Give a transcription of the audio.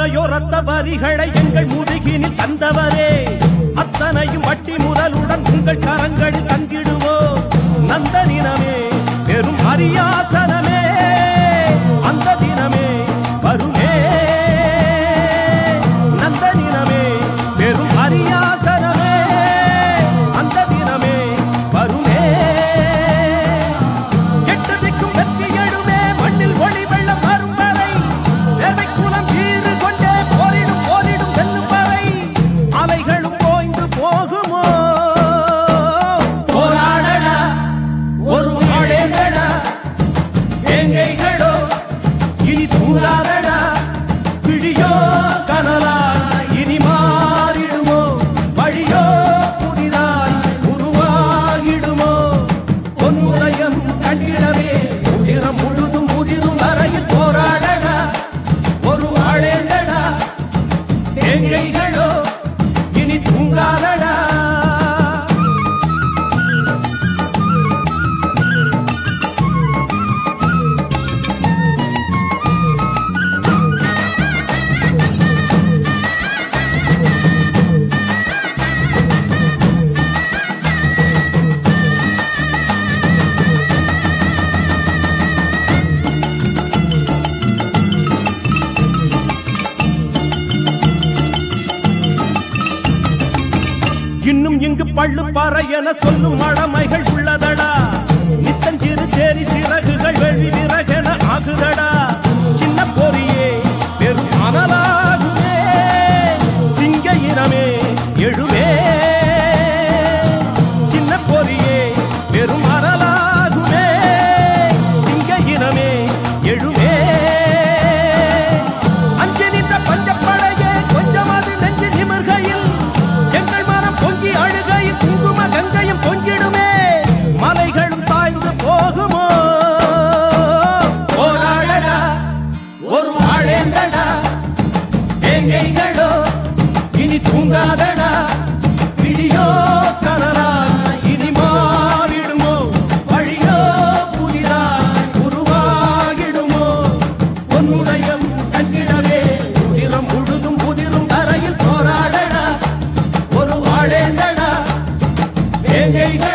எத்தனையோ ரத்த வரிகளை எங்கள் முதுகினில் தந்தவரே அத்தனையும் வட்டி முதலுடன் உங்கள் கரங்களில் தந்திடுவோம் நந்த தினமே பெரும் அரியாசனமே அந்த தினமே வருமே நந்த தினமே பெரும் அரியாசனமே அந்த தினமே வருமே கெட்டதிக்கும் வெற்றி எழுமே மண்ணில் ஒளி வெள்ளம் வரும் வரை தேவை குலம் ஈறு கொண்டே போரிடும் போரிடும் வெல்லும் வரை அலைகளும் ஓய்ந்து போகுமோ போராடடா ஒரு நாடேங்கடா எங்கைகளோ இனி தூங்காதடா விழியோ கனலா இனி மாறிடுமோ வழியோ புதிதாய் உருவாகிடுமோ பொன்னுதயம் கண்டிடவே உதிரம் முழுதும் உதிரும் வரையில் போராடடா ஒரு ஆளேங்கடா எங்கைகளோ இனி தூங்காதடா இன்னும் இங்கு பள்ளு பாறை என சொல்லும் மழமைகள் உள்ளதடா நித்தஞ்சிறு சேரி சிறகுகள் வெளி விறகென ஆகுதடா சின்ன பொறியே பெரும் அனலாகுமே சிங்க இனமே எழுவே சின்ன பொறியே பெரும் அனலாகுமே சிங்க இனமே எழுவே அஞ்சு நின்ற பஞ்சப்படையே கொஞ்சமாவது நெஞ்சு நிமிர்கையில் எங்கள் மனம் பொங்கி அழுகையில் குங்கும கங்கையும் பொங்கிடுமே மலைகளும் சாய்ந்து போகுமோ போராடடா ஒரு ஆளேங்கடா எங்கைகளோ இனி தூங்காதடா விடியோ கனலா இனி மாறிடுமோ வழியோ புதிதாய் உருவாகிடுமோ பொன்னுதயம் கண்டிடவே உதிரம் முழுதும் உதிரும் தரையில் போராடடா ஒரு ஆளேங்கடா எங்கைகளோ